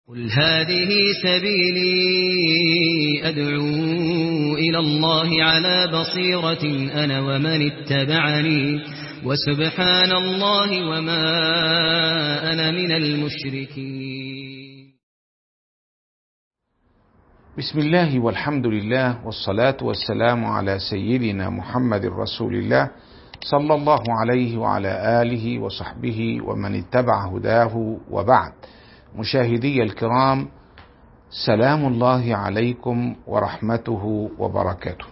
قل هذه سبيلي أدعو إلى الله على بصيرة أنا ومن اتبعني وسبحان الله وما أنا من المشركين بسم الله والحمد لله والصلاة والسلام على سيدنا محمد رسول الله صلى الله عليه وعلى آله وصحبه ومن اتبع هداه وبعد مشاهدي الكرام سلام الله عليكم ورحمته وبركاته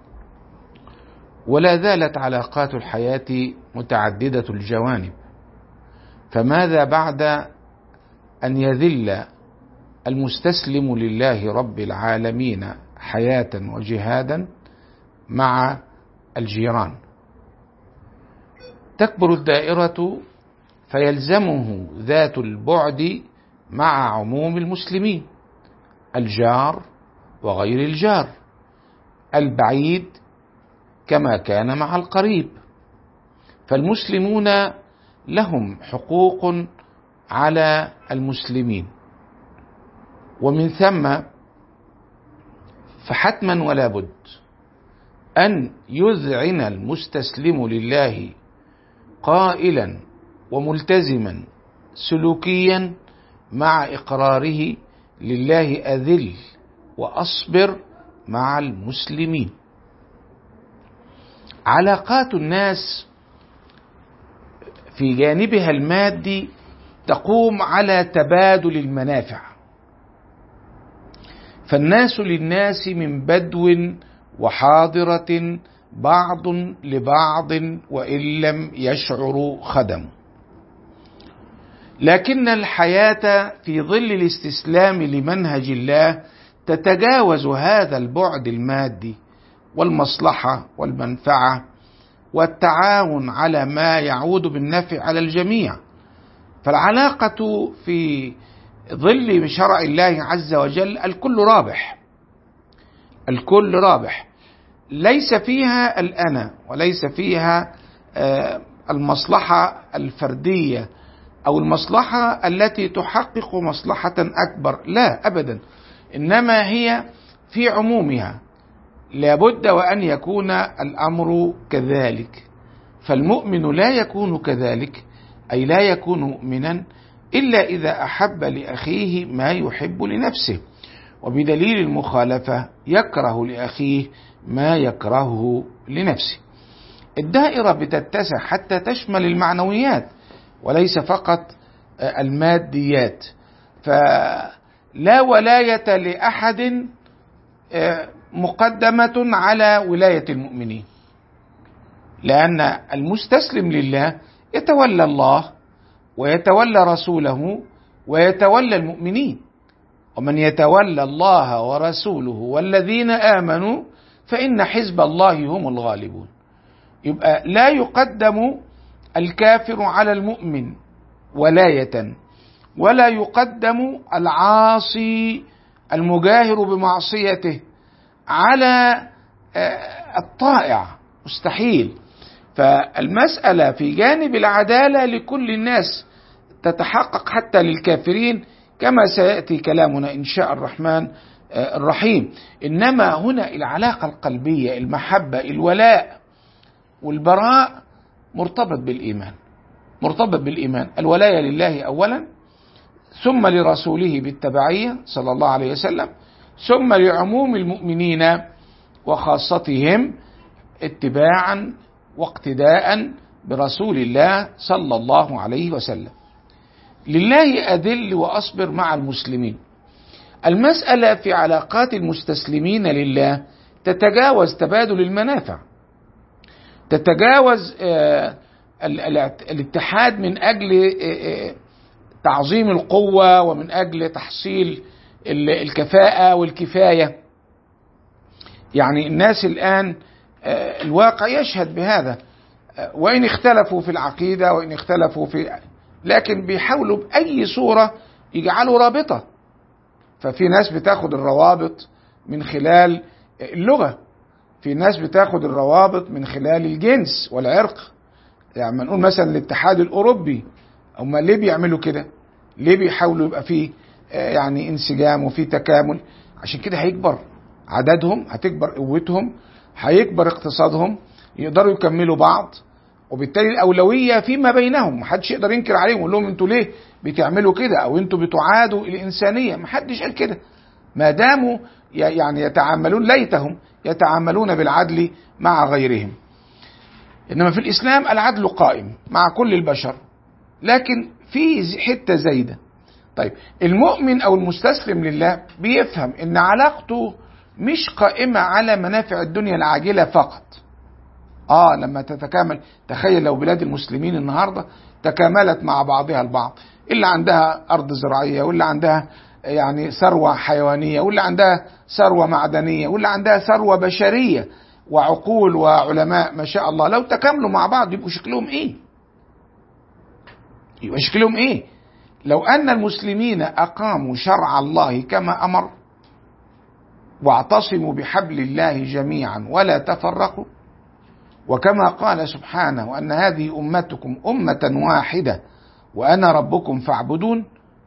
ولا زالت علاقات الحياة متعددة الجوانب فماذا بعد أن يذل المستسلم لله رب العالمين حياة وجهادا مع الجيران تكبر الدائرة فيلزمه ذات البعد مع عموم المسلمين الجار وغير الجار البعيد كما كان مع القريب فالمسلمون لهم حقوق على المسلمين ومن ثم فحتما ولا بد ان يذعن المستسلم لله قائلا وملتزما سلوكيا مع اقراره لله اذل واصبر مع المسلمين علاقات الناس في جانبها المادي تقوم على تبادل المنافع فالناس للناس من بدو وحاضره بعض لبعض وان لم يشعروا خدموا لكن الحياه في ظل الاستسلام لمنهج الله تتجاوز هذا البعد المادي والمصلحه والمنفعه والتعاون على ما يعود بالنفع على الجميع فالعلاقه في ظل شرع الله عز وجل الكل رابح الكل رابح ليس فيها الانا وليس فيها المصلحه الفرديه او المصلحه التي تحقق مصلحه اكبر لا ابدا انما هي في عمومها لابد وان يكون الامر كذلك فالمؤمن لا يكون كذلك اي لا يكون مؤمنا الا اذا احب لاخيه ما يحب لنفسه وبدليل المخالفه يكره لاخيه ما يكرهه لنفسه الدائره بتتسع حتى تشمل المعنويات وليس فقط الماديات فلا ولايه لاحد مقدمه على ولايه المؤمنين لان المستسلم لله يتولى الله ويتولى رسوله ويتولى المؤمنين ومن يتولى الله ورسوله والذين امنوا فان حزب الله هم الغالبون يبقى لا يقدم الكافر على المؤمن ولايه ولا يقدم العاصي المجاهر بمعصيته على الطائع مستحيل فالمساله في جانب العداله لكل الناس تتحقق حتى للكافرين كما سياتي كلامنا ان شاء الرحمن الرحيم انما هنا العلاقه القلبيه المحبه الولاء والبراء مرتبط بالايمان مرتبط بالايمان الولايه لله اولا ثم لرسوله بالتبعيه صلى الله عليه وسلم ثم لعموم المؤمنين وخاصتهم اتباعا واقتداء برسول الله صلى الله عليه وسلم لله أذل وأصبر مع المسلمين المسألة في علاقات المستسلمين لله تتجاوز تبادل المنافع تتجاوز الاتحاد من أجل تعظيم القوة ومن أجل تحصيل الكفاءة والكفاية يعني الناس الآن الواقع يشهد بهذا وإن اختلفوا في العقيدة وإن اختلفوا في لكن بيحاولوا بأي صورة يجعلوا رابطة ففي ناس بتاخد الروابط من خلال اللغة في ناس بتاخد الروابط من خلال الجنس والعرق يعني نقول مثلا الاتحاد الأوروبي هم ليه بيعملوا كده ليه بيحاولوا يبقى فيه يعني انسجام وفي تكامل عشان كده هيكبر عددهم هتكبر قوتهم هيكبر اقتصادهم يقدروا يكملوا بعض وبالتالي الاولويه فيما بينهم محدش يقدر ينكر عليهم يقول لهم انتوا ليه بتعملوا كده او انتوا بتعادوا الانسانيه محدش قال كده ما داموا يعني يتعاملون ليتهم يتعاملون بالعدل مع غيرهم انما في الاسلام العدل قائم مع كل البشر لكن في حته زايده طيب المؤمن او المستسلم لله بيفهم ان علاقته مش قائمه على منافع الدنيا العاجله فقط اه لما تتكامل تخيل لو بلاد المسلمين النهارده تكاملت مع بعضها البعض اللي عندها ارض زراعيه واللي عندها يعني ثروه حيوانيه واللي عندها ثروه معدنيه واللي عندها ثروه بشريه وعقول وعلماء ما شاء الله لو تكاملوا مع بعض يبقوا شكلهم ايه يبقى شكلهم ايه لو ان المسلمين اقاموا شرع الله كما امر واعتصموا بحبل الله جميعا ولا تفرقوا وكما قال سبحانه ان هذه امتكم امه واحده وانا ربكم فاعبدون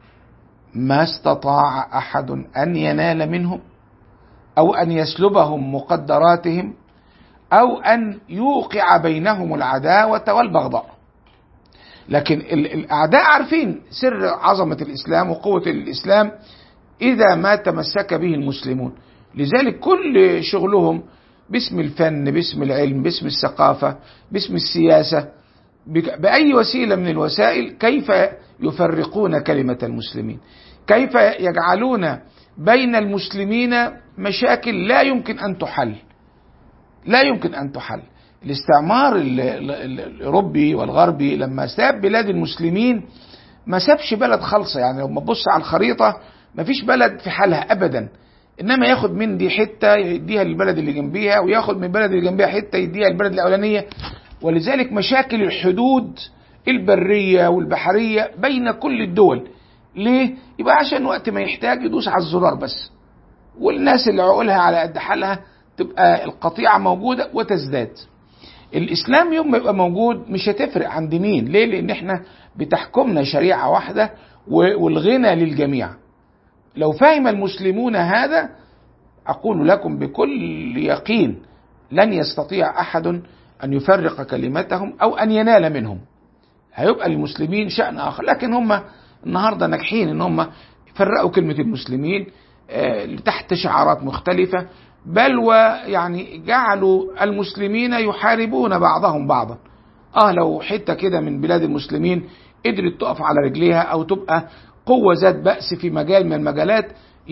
ما استطاع احد ان ينال منهم او ان يسلبهم مقدراتهم او ان يوقع بينهم العداوه والبغضاء لكن الاعداء عارفين سر عظمه الاسلام وقوه الاسلام اذا ما تمسك به المسلمون لذلك كل شغلهم باسم الفن باسم العلم باسم الثقافه باسم السياسه باي وسيله من الوسائل كيف يفرقون كلمه المسلمين كيف يجعلون بين المسلمين مشاكل لا يمكن ان تحل لا يمكن ان تحل الاستعمار الاوروبي والغربي لما ساب بلاد المسلمين ما سابش بلد خالصه يعني لما تبص على الخريطه ما فيش بلد في حالها ابدا انما ياخد من دي حته يديها للبلد اللي جنبيها وياخد من البلد اللي جنبيها حته يديها للبلد الاولانيه ولذلك مشاكل الحدود البريه والبحريه بين كل الدول ليه؟ يبقى عشان وقت ما يحتاج يدوس على الزرار بس والناس اللي عقولها على قد حالها تبقى القطيعه موجوده وتزداد الاسلام يوم ما يبقى موجود مش هتفرق عند مين ليه لان احنا بتحكمنا شريعه واحده والغنى للجميع لو فهم المسلمون هذا اقول لكم بكل يقين لن يستطيع احد ان يفرق كلمتهم او ان ينال منهم هيبقى للمسلمين شان اخر لكن هم النهارده ناجحين ان هم يفرقوا كلمه المسلمين تحت شعارات مختلفه بل ويعني جعلوا المسلمين يحاربون بعضهم بعضا اه لو حته كده من بلاد المسلمين قدرت تقف على رجليها او تبقى قوه ذات باس في مجال من المجالات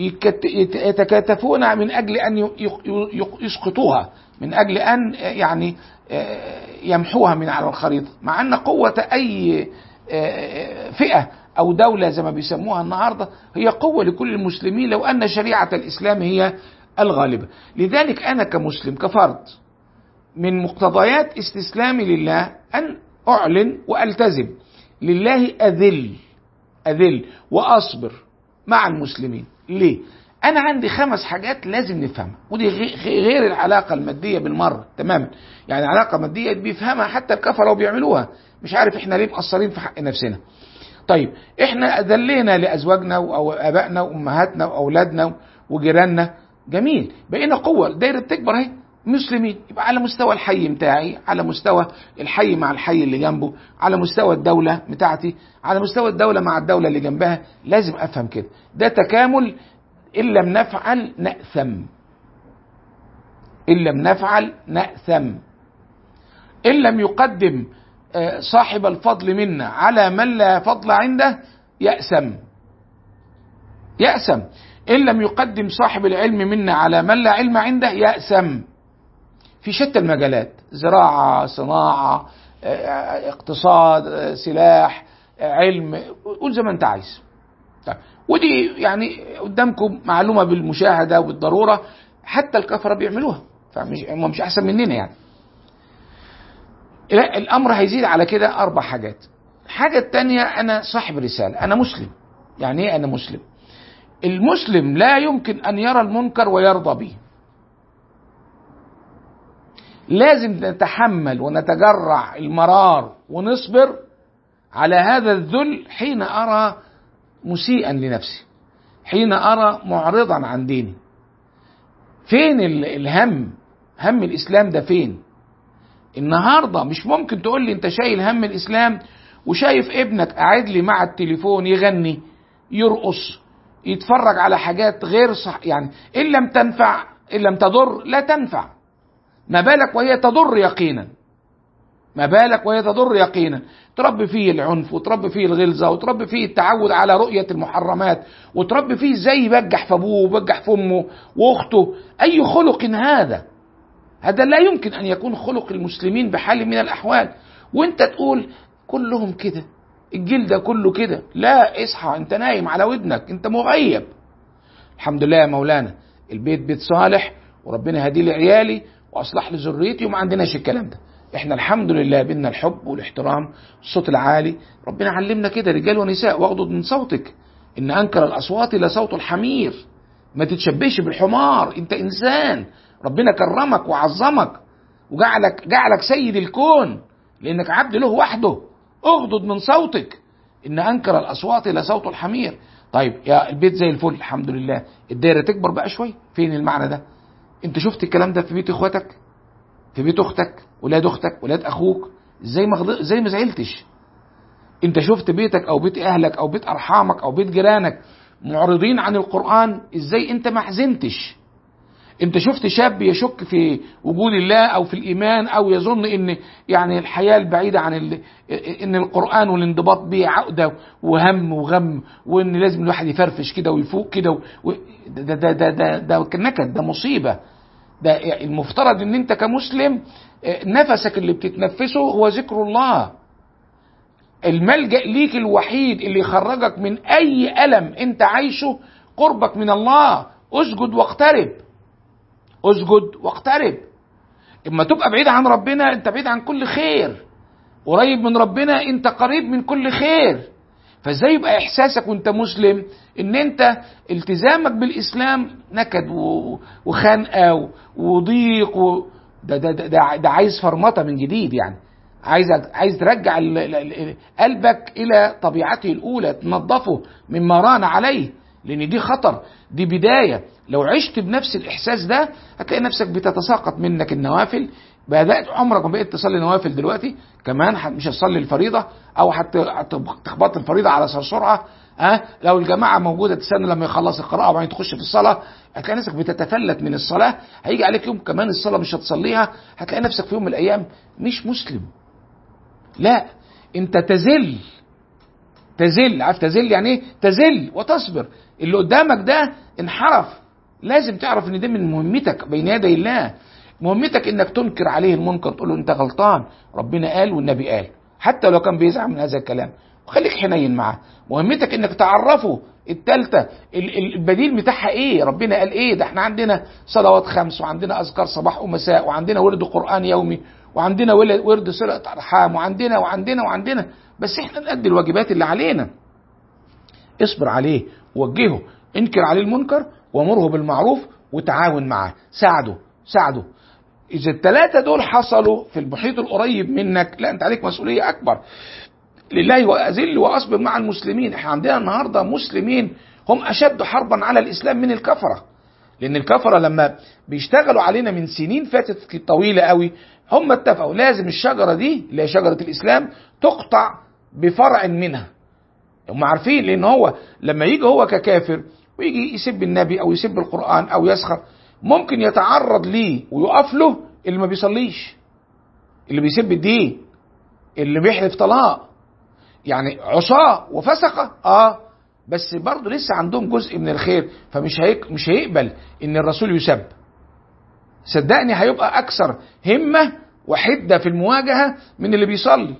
يتكاتفون من اجل ان يسقطوها من اجل ان يعني يمحوها من على الخريطه مع ان قوه اي فئه او دوله زي ما بيسموها النهارده هي قوه لكل المسلمين لو ان شريعه الاسلام هي الغالبه لذلك انا كمسلم كفرد من مقتضيات استسلامي لله ان اعلن والتزم لله اذل اذل واصبر مع المسلمين ليه انا عندي خمس حاجات لازم نفهمها ودي غير العلاقه الماديه بالمره تماما يعني علاقه ماديه بيفهمها حتى الكفره وبيعملوها مش عارف احنا ليه مقصرين في حق نفسنا طيب احنا ذلينا لازواجنا او ابائنا وامهاتنا واولادنا وجيراننا جميل بقينا قوه الدايره بتكبر اهي مسلمين يبقى على مستوى الحي بتاعي على مستوى الحي مع الحي اللي جنبه على مستوى الدولة بتاعتي على مستوى الدولة مع الدولة اللي جنبها لازم أفهم كده ده تكامل إن لم نفعل نأثم إن لم نفعل نأثم إن لم يقدم صاحب الفضل منا على من لا فضل عنده يأسم يأسم إن لم يقدم صاحب العلم منا على من لا علم عنده يأسم في شتى المجالات زراعة صناعة اقتصاد سلاح علم قول زي ما انت عايز طيب. ودي يعني قدامكم معلومة بالمشاهدة وبالضرورة حتى الكفرة بيعملوها فمش هم مش أحسن مننا يعني الأمر هيزيد على كده أربع حاجات الحاجة التانية أنا صاحب رسالة أنا مسلم يعني إيه أنا مسلم المسلم لا يمكن أن يرى المنكر ويرضى به لازم نتحمل ونتجرع المرار ونصبر على هذا الذل حين ارى مسيئا لنفسي حين أرى معرضا عن ديني فين الهم هم الإسلام ده فين النهاردة مش ممكن تقول لي انت شايل هم الإسلام وشايف ابنك قاعد لي مع التليفون يغني يرقص يتفرج على حاجات غير صح يعني إن لم تنفع إن لم تضر لا تنفع ما بالك وهي تضر يقينا ما بالك وهي تضر يقينا تربي فيه العنف وتربي فيه الغلظه وتربي فيه التعود على رؤيه المحرمات وتربي فيه ازاي يبجح في ابوه ويبجح في امه واخته اي خلق هذا هذا لا يمكن ان يكون خلق المسلمين بحال من الاحوال وانت تقول كلهم كده الجيل ده كله كده لا اصحى انت نايم على ودنك انت مغيب الحمد لله يا مولانا البيت بيت صالح وربنا هدي لي عيالي واصلح لي ذريتي وما عندناش الكلام ده احنا الحمد لله بينا الحب والاحترام الصوت العالي ربنا علمنا كده رجال ونساء واغضض من صوتك ان انكر الاصوات لصوت الحمير ما تتشبهش بالحمار انت انسان ربنا كرمك وعظمك وجعلك جعلك سيد الكون لانك عبد له وحده اغضض من صوتك ان انكر الاصوات لصوت الحمير طيب يا البيت زي الفل الحمد لله الدايره تكبر بقى شويه فين المعنى ده انت شفت الكلام ده في بيت اخواتك في بيت اختك ولاد اختك ولاد اخوك ازاي ما غض... ازاي ما زعلتش انت شفت بيتك او بيت اهلك او بيت ارحامك او بيت جيرانك معرضين عن القران ازاي انت ما حزنتش انت شفت شاب يشك في وجود الله او في الايمان او يظن ان يعني الحياه البعيده عن ال... ان القران والانضباط به عقده وهم وغم وان لازم الواحد يفرفش كده ويفوق كده و... ده ده ده ده ده, ده نكد ده مصيبه ده المفترض ان انت كمسلم نفسك اللي بتتنفسه هو ذكر الله الملجأ ليك الوحيد اللي يخرجك من اي ألم انت عايشه قربك من الله اسجد واقترب اسجد واقترب اما تبقى بعيد عن ربنا انت بعيد عن كل خير قريب من ربنا انت قريب من كل خير فازاي يبقى احساسك وانت مسلم ان انت التزامك بالاسلام نكد وخنقه وضيق و ده, ده, ده, ده, ده عايز فرمطه من جديد يعني عايز عايز ترجع قلبك الى طبيعته الاولى تنظفه مما ران عليه لان دي خطر دي بدايه لو عشت بنفس الاحساس ده هتلاقي نفسك بتتساقط منك النوافل بدات عمرك ما بقيت تصلي نوافل دلوقتي كمان مش هتصلي الفريضه او هتخبط الفريضه على سرعه ها أه؟ لو الجماعه موجوده تستنى لما يخلص القراءه وبعدين تخش في الصلاه هتلاقي نفسك بتتفلت من الصلاه هيجي عليك يوم كمان الصلاه مش هتصليها هتلاقي نفسك في يوم من الايام مش مسلم لا انت تزل تزل عارف تزل يعني ايه تزل وتصبر اللي قدامك ده انحرف لازم تعرف ان ده من مهمتك بين يدي الله مهمتك انك تنكر عليه المنكر تقول له انت غلطان ربنا قال والنبي قال حتى لو كان بيزعل من هذا الكلام وخليك حنين معاه مهمتك انك تعرفه التالتة البديل بتاعها ايه ربنا قال ايه ده احنا عندنا صلوات خمس وعندنا اذكار صباح ومساء وعندنا ورد قرآن يومي وعندنا ورد صلة ارحام وعندنا وعندنا وعندنا بس احنا نأدي الواجبات اللي علينا اصبر عليه وجهه انكر عليه المنكر وامره بالمعروف وتعاون معاه ساعده ساعده اذا الثلاثه دول حصلوا في المحيط القريب منك لا انت عليك مسؤوليه اكبر لله واذل واصبر مع المسلمين احنا عندنا النهارده مسلمين هم اشد حربا على الاسلام من الكفره لان الكفره لما بيشتغلوا علينا من سنين فاتت طويله قوي هم اتفقوا لازم الشجره دي اللي هي شجره الاسلام تقطع بفرع منها هم عارفين لان هو لما يجي هو ككافر ويجي يسب النبي او يسب القران او يسخر ممكن يتعرض ليه ويقف له اللي ما بيصليش اللي بيسب الدين اللي بيحلف طلاق يعني عصاة وفسقة اه بس برضه لسه عندهم جزء من الخير فمش هيك مش هيقبل ان الرسول يسب صدقني هيبقى اكثر همة وحدة في المواجهة من اللي بيصلي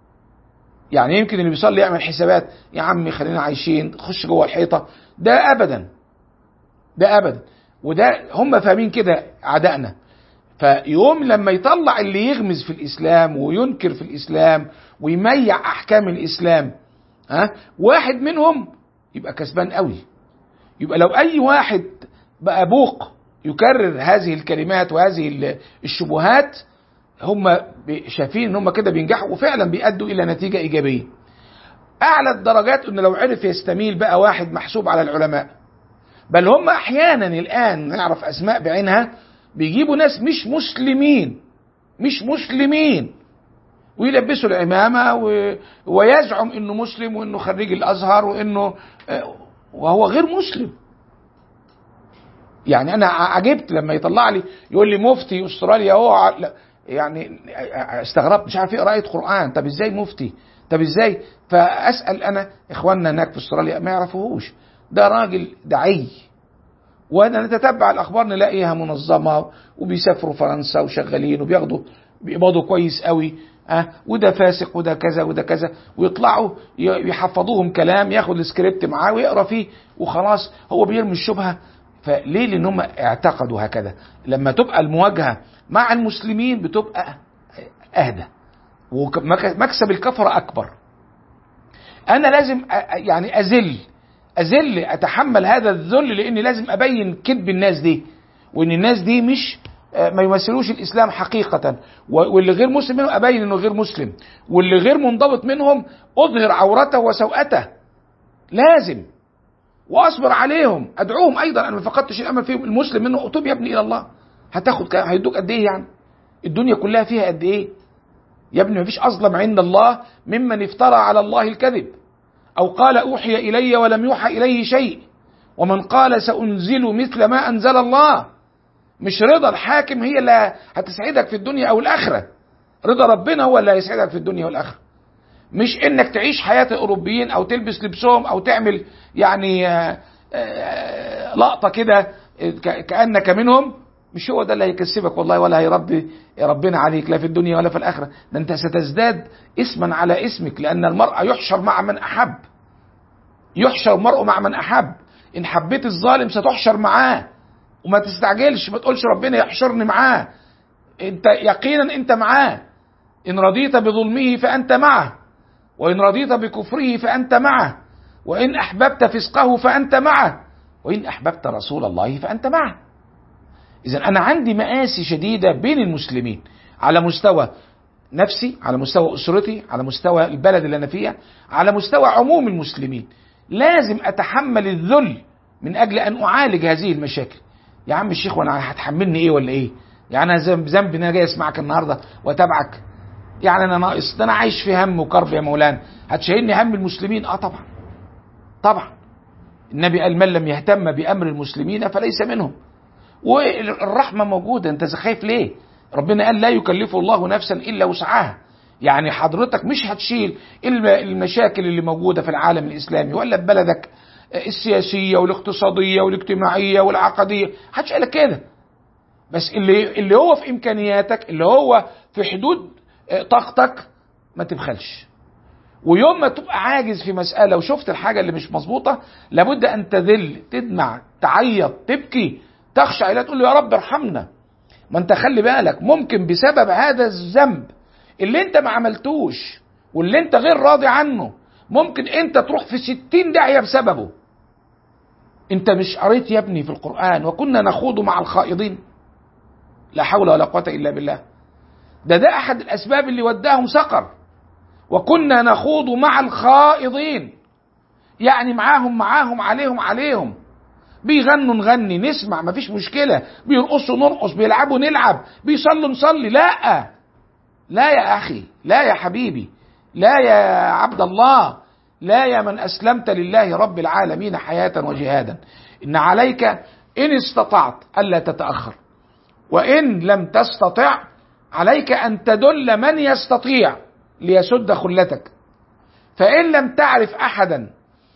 يعني يمكن اللي بيصلي يعمل حسابات يا عمي خلينا عايشين خش جوه الحيطة ده ابدا ده ابدا وده هم فاهمين كده اعدائنا فيوم لما يطلع اللي يغمز في الاسلام وينكر في الاسلام ويميع احكام الاسلام ها واحد منهم يبقى كسبان قوي يبقى لو اي واحد بقى بوق يكرر هذه الكلمات وهذه الشبهات هم شايفين ان هم كده بينجحوا وفعلا بيأدوا الى نتيجه ايجابيه اعلى الدرجات ان لو عرف يستميل بقى واحد محسوب على العلماء بل هم احيانا الان نعرف اسماء بعينها بيجيبوا ناس مش مسلمين مش مسلمين ويلبسوا العمامه و... ويزعم انه مسلم وانه خريج الازهر وانه آه، وهو غير مسلم يعني انا عجبت لما يطلع لي يقول لي مفتي استراليا هو ع- لا، يعني استغربت مش عارف يقرا ايه قران طب ازاي مفتي طب ازاي فاسال انا اخواننا هناك في استراليا ما يعرفوهوش ده راجل دعي وانا نتتبع الاخبار نلاقيها منظمه وبيسافروا فرنسا وشغالين وبياخدوا بيقبضوا كويس قوي أه وده فاسق وده كذا وده كذا ويطلعوا ي- يحفظوهم كلام ياخد السكريبت معاه ويقرا فيه وخلاص هو بيرمي الشبهه فليه لان هم اعتقدوا هكذا لما تبقى المواجهه مع المسلمين بتبقى اهدى ومكسب الكفره اكبر انا لازم أ- يعني اذل اذل اتحمل هذا الذل لاني لازم ابين كذب الناس دي وان الناس دي مش آه، ما يمثلوش الاسلام حقيقه و- واللي غير مسلم منهم ابين انه غير مسلم واللي غير منضبط منهم اظهر عورته وسوءته لازم واصبر عليهم ادعوهم ايضا انا ما فقدتش الامل فيهم المسلم منه اتوب يا ابني الى الله هتاخد كام هيدوك قد ايه يعني الدنيا كلها فيها قد ايه يا ابني مفيش اظلم عند الله ممن افترى على الله الكذب او قال اوحي الي ولم يوحى اليه شيء ومن قال سانزل مثل ما انزل الله مش رضا الحاكم هي اللي هتسعدك في الدنيا او الاخره رضا ربنا هو اللي هيسعدك في الدنيا والاخره مش انك تعيش حياه الاوروبيين او تلبس لبسهم او تعمل يعني آه، آه، لقطه كده ك- كانك منهم مش هو ده اللي هيكسبك والله ولا هيربي ربنا عليك لا في الدنيا ولا في الاخره ده انت ستزداد اسما على اسمك لان المرء يحشر مع من احب يحشر المرء مع من احب ان حبيت الظالم ستحشر معاه وما تستعجلش ما تقولش ربنا يحشرني معاه انت يقينا انت معاه ان رضيت بظلمه فانت معه وإن رضيت بكفره فأنت معه وإن أحببت فسقه فأنت معه وإن أحببت رسول الله فأنت معه إذا أنا عندي مآسي شديدة بين المسلمين على مستوى نفسي على مستوى أسرتي على مستوى البلد اللي أنا فيها على مستوى عموم المسلمين لازم أتحمل الذل من أجل أن أعالج هذه المشاكل يا عم الشيخ وأنا هتحملني إيه ولا إيه يعني أنا ذنب ذنب إن أنا جاي أسمعك النهاردة وأتابعك يعني انا ناقص ده انا عايش في هم وكرب يا مولانا هتشيلني هم المسلمين اه طبعا طبعا النبي قال من لم يهتم بامر المسلمين فليس منهم والرحمه موجوده انت خايف ليه ربنا قال لا يكلف الله نفسا الا وسعها يعني حضرتك مش هتشيل الم- المشاكل اللي موجوده في العالم الاسلامي ولا في بلدك السياسيه والاقتصاديه والاجتماعيه والعقديه هتشيلك كده بس اللي اللي هو في امكانياتك اللي هو في حدود طاقتك ما تبخلش ويوم ما تبقى عاجز في مسألة وشفت الحاجة اللي مش مظبوطة لابد أن تذل تدمع تعيط تبكي تخشع إلى تقول له يا رب ارحمنا ما أنت خلي بالك ممكن بسبب هذا الذنب اللي أنت ما عملتوش واللي أنت غير راضي عنه ممكن أنت تروح في ستين داعية بسببه أنت مش قريت يا ابني في القرآن وكنا نخوض مع الخائضين لا حول ولا قوة إلا بالله ده ده احد الاسباب اللي وداهم سقر وكنا نخوض مع الخائضين يعني معاهم معاهم عليهم عليهم بيغنوا نغني نسمع مفيش مشكلة بيرقصوا نرقص بيلعبوا نلعب بيصلوا نصلي لا لا يا أخي لا يا حبيبي لا يا عبد الله لا يا من أسلمت لله رب العالمين حياة وجهادا إن عليك إن استطعت ألا تتأخر وإن لم تستطع عليك أن تدل من يستطيع ليسد خلتك فإن لم تعرف أحدا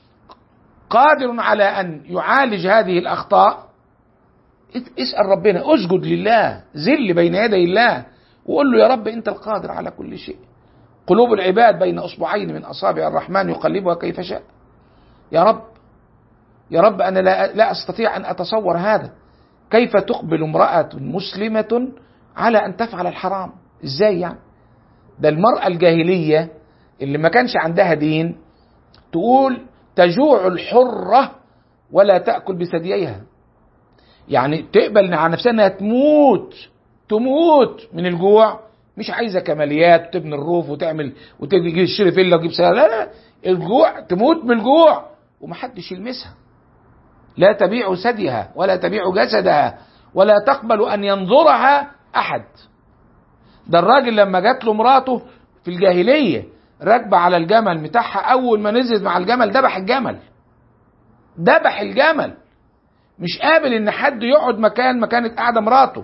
قادر على أن يعالج هذه الأخطاء اسأل ربنا اسجد لله ذل بين يدي الله وقول له يا رب أنت القادر على كل شيء قلوب العباد بين أصبعين من أصابع الرحمن يقلبها كيف شاء يا رب يا رب أنا لا, لا أستطيع أن أتصور هذا كيف تقبل امرأة مسلمة على أن تفعل الحرام إزاي يعني ده المرأة الجاهلية اللي ما كانش عندها دين تقول تجوع الحرة ولا تأكل بثدييها يعني تقبل على نفسها انها تموت تموت من الجوع مش عايزه كماليات تبني الروف وتعمل وتجي تشتري فيلا وتجيب سياره لا لا الجوع تموت من الجوع ومحدش يلمسها لا تبيع ثديها ولا تبيع جسدها ولا تقبل أن ينظرها أحد ده الراجل لما جات له مراته في الجاهلية راكبة على الجمل بتاعها أول ما نزلت مع الجمل ذبح الجمل ذبح الجمل مش قابل ان حد يقعد مكان ما كانت قاعده مراته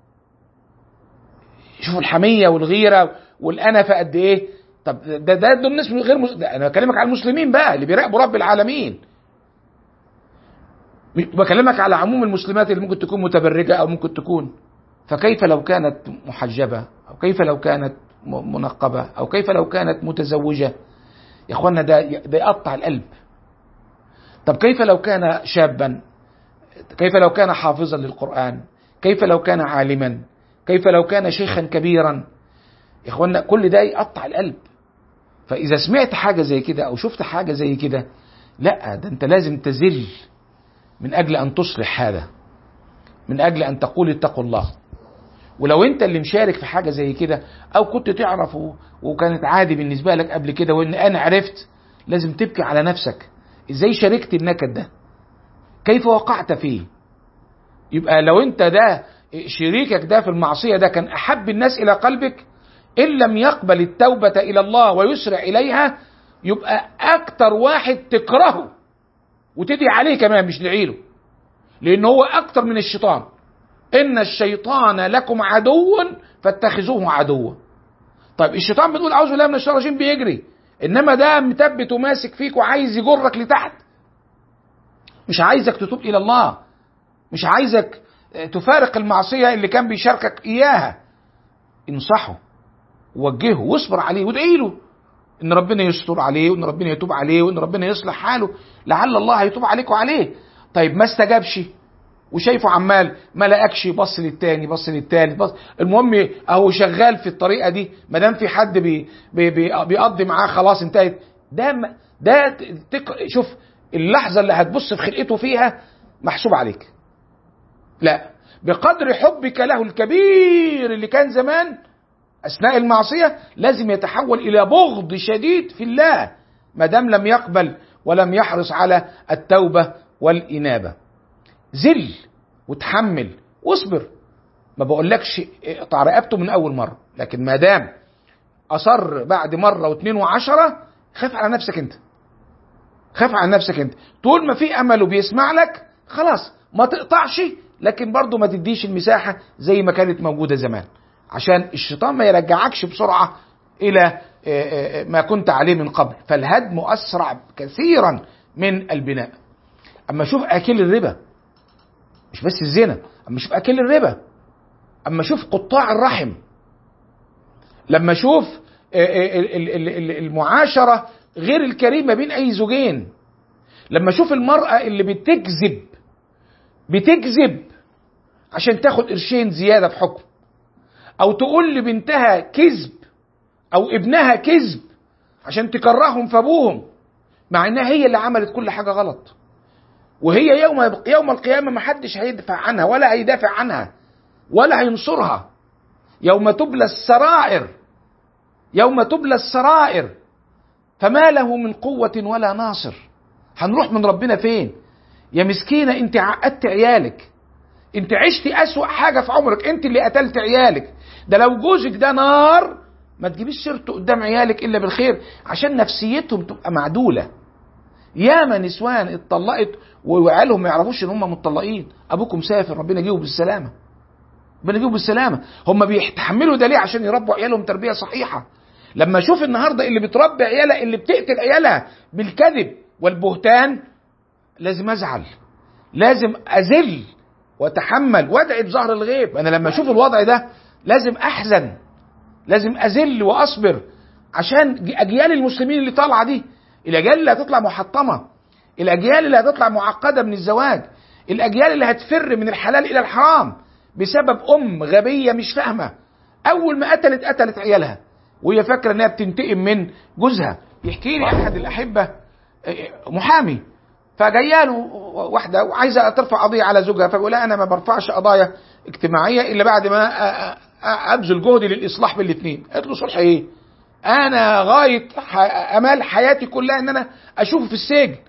شوفوا الحميه والغيره والانفه قد ايه طب ده ده دول الناس غير مس... ده انا بكلمك على المسلمين بقى اللي بيراقبوا رب العالمين بكلمك على عموم المسلمات اللي ممكن تكون متبرجه او ممكن تكون فكيف لو كانت محجبه او كيف لو كانت منقبه او كيف لو كانت متزوجه يا اخوانا ده ده يقطع القلب طب كيف لو كان شابا كيف لو كان حافظا للقرآن كيف لو كان عالما كيف لو كان شيخا كبيرا يا اخوانا كل ده يقطع القلب فإذا سمعت حاجة زي كده أو شفت حاجة زي كده لا ده أنت لازم تزل من أجل أن تصلح هذا من أجل أن تقول اتقوا الله ولو أنت اللي مشارك في حاجة زي كده أو كنت تعرفه وكانت عادي بالنسبة لك قبل كده وإن أنا عرفت لازم تبكي على نفسك إزاي شاركت النكد ده كيف وقعت فيه يبقى لو انت ده شريكك ده في المعصية ده كان أحب الناس إلى قلبك إن لم يقبل التوبة إلى الله ويسرع إليها يبقى أكتر واحد تكرهه وتدعي عليه كمان مش لعيله لأن هو أكتر من الشيطان إن الشيطان لكم عدو فاتخذوه عدوا طيب الشيطان بتقول أعوذ بالله من الشيطان الرجيم بيجري إنما ده مثبت وماسك فيك وعايز يجرك لتحت مش عايزك تتوب الى الله مش عايزك تفارق المعصيه اللي كان بيشاركك اياها انصحه وجهه واصبر عليه وادعي له ان ربنا يستر عليه وان ربنا يتوب عليه وان ربنا يصلح حاله لعل الله هيتوب عليك وعليه طيب ما استجابش وشايفه عمال ما لقاكش بص للتاني بص للتالت بص المهم اهو شغال في الطريقه دي ما دام في حد بي بي بي بيقضي معاه خلاص انتهت ده ده تك شوف اللحظة اللي هتبص في خلقته فيها محسوب عليك لا بقدر حبك له الكبير اللي كان زمان أثناء المعصية لازم يتحول إلى بغض شديد في الله ما دام لم يقبل ولم يحرص على التوبة والإنابة زل وتحمل واصبر ما بقولكش اقطع رقبته من أول مرة لكن ما دام أصر بعد مرة واثنين وعشرة خاف على نفسك أنت خاف على نفسك انت طول ما في امل وبيسمع لك خلاص ما تقطعش لكن برضه ما تديش المساحه زي ما كانت موجوده زمان عشان الشيطان ما يرجعكش بسرعه الى ما كنت عليه من قبل فالهدم اسرع كثيرا من البناء اما شوف اكل الربا مش بس الزنا اما شوف اكل الربا اما شوف قطاع الرحم لما شوف المعاشره غير الكريمة بين أي زوجين لما أشوف المرأة اللي بتكذب بتكذب عشان تاخد قرشين زيادة في حكم أو تقول لبنتها كذب أو ابنها كذب عشان تكرههم في أبوهم مع إنها هي اللي عملت كل حاجة غلط وهي يوم يوم القيامة ما حدش هيدفع عنها ولا هيدافع عنها ولا هينصرها يوم تبلى السرائر يوم تبلى السرائر فما له من قوة ولا ناصر هنروح من ربنا فين يا مسكينة انت عقدت عيالك انت عشتي أسوأ حاجة في عمرك انت اللي قتلت عيالك ده لو جوزك ده نار ما تجيبيش سيرته قدام عيالك الا بالخير عشان نفسيتهم تبقى معدولة ياما نسوان اتطلقت وعيالهم ما يعرفوش ان هم متطلقين ابوكم سافر ربنا يجيبه بالسلامة ربنا يجيبه بالسلامة هم بيتحملوا ده ليه عشان يربوا عيالهم تربية صحيحة لما اشوف النهارده اللي بتربي عيالها اللي بتقتل عيالها بالكذب والبهتان لازم ازعل لازم اذل واتحمل وادعي بظهر الغيب انا لما اشوف الوضع ده لازم احزن لازم اذل واصبر عشان اجيال المسلمين اللي طالعه دي الاجيال اللي هتطلع محطمه الاجيال اللي هتطلع معقده من الزواج الاجيال اللي هتفر من الحلال الى الحرام بسبب ام غبيه مش فاهمه اول ما قتلت قتلت عيالها وهي فاكره انها بتنتقم من جوزها يحكي لي احد الاحبه محامي فجايه له واحده وعايزه ترفع قضيه على زوجها فبيقول لها انا ما برفعش قضايا اجتماعيه الا بعد ما ابذل جهدي للاصلاح بين الاثنين قالت له صلح ايه انا غايه امال حياتي كلها ان انا اشوفه في السجن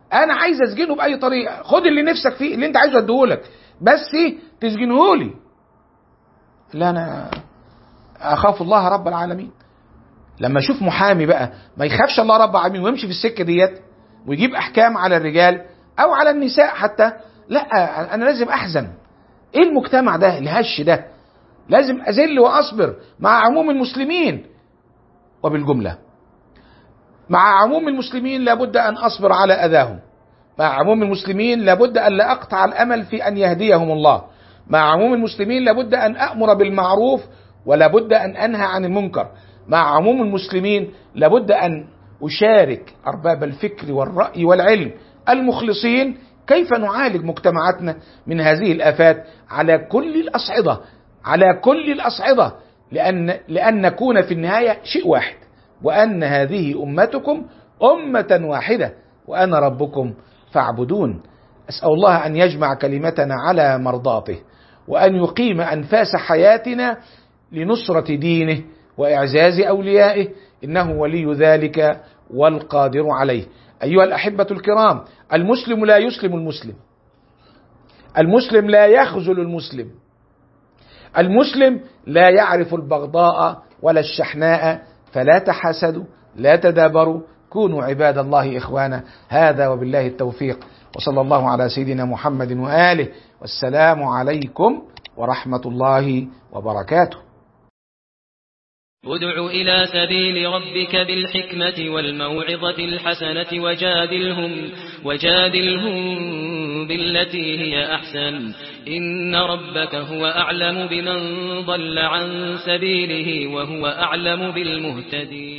انا عايز اسجنه باي طريقه خد اللي نفسك فيه اللي انت عايزه اديهولك بس تسجنه لي لا انا اخاف الله رب العالمين لما اشوف محامي بقى ما يخافش الله رب العالمين ويمشي في السكه ديت ويجيب احكام على الرجال او على النساء حتى لا انا لازم احزن ايه المجتمع ده الهش ده لازم اذل واصبر مع عموم المسلمين وبالجمله مع عموم المسلمين لابد ان اصبر على اذاهم مع عموم المسلمين لابد ان لا اقطع الامل في ان يهديهم الله مع عموم المسلمين لابد ان امر بالمعروف ولابد ان انهى عن المنكر مع عموم المسلمين لابد ان اشارك ارباب الفكر والراي والعلم المخلصين كيف نعالج مجتمعاتنا من هذه الافات على كل الاصعده على كل الاصعده لان لان نكون في النهايه شيء واحد وان هذه امتكم امه واحده وانا ربكم فاعبدون اسال الله ان يجمع كلمتنا على مرضاته وان يقيم انفاس حياتنا لنصره دينه واعزاز اوليائه انه ولي ذلك والقادر عليه ايها الاحبه الكرام المسلم لا يسلم المسلم المسلم لا يخذل المسلم المسلم لا يعرف البغضاء ولا الشحناء فلا تحاسدوا لا تدابروا كونوا عباد الله اخوانا هذا وبالله التوفيق وصلى الله على سيدنا محمد واله والسلام عليكم ورحمه الله وبركاته ادع إلى سبيل ربك بالحكمة والموعظة الحسنة وجادلهم, وجادلهم بالتي هي أحسن إن ربك هو أعلم بمن ضل عن سبيله وهو أعلم بالمهتدين